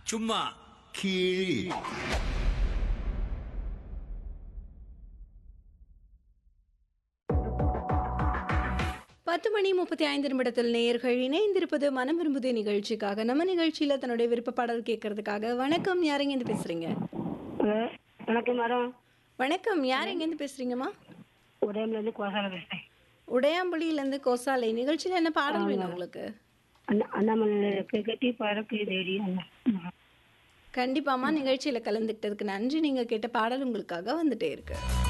சும்மா கீழ் பத்து மணி முப்பத்தி ஐந்து நிமிடத்தில் நேயர்கள் இணைந்திருப்பது மனம் விரும்புதே நிகழ்ச்சிக்காக நம்ம நிகழ்ச்சியில தன்னுடைய விருப்ப பாடல் கேட்கறதுக்காக வணக்கம் யாருங்க இருந்து பேசுறீங்க ஹலோ வணக்கம் மேடம் வணக்கம் யார் இருந்து பேசுறீங்கம்மா உதயம்லேருந்து கோசால பேசுகிறேன் உடையாம்புலியில இருந்து கோசாலை நிகழ்ச்சியில என்ன பாடல் வேணும் உங்களுக்கு அண்ணா அண்ணாமலை கட்டி பறக்கு தேடி அண்ணா கண்டிப்பாமா நிகழ்ச்சியில கலந்துக்கிட்டதுக்கு நன்றி நீங்க கேட்ட பாடல் உங்களுக்காக வந்துட்டே இருக்கு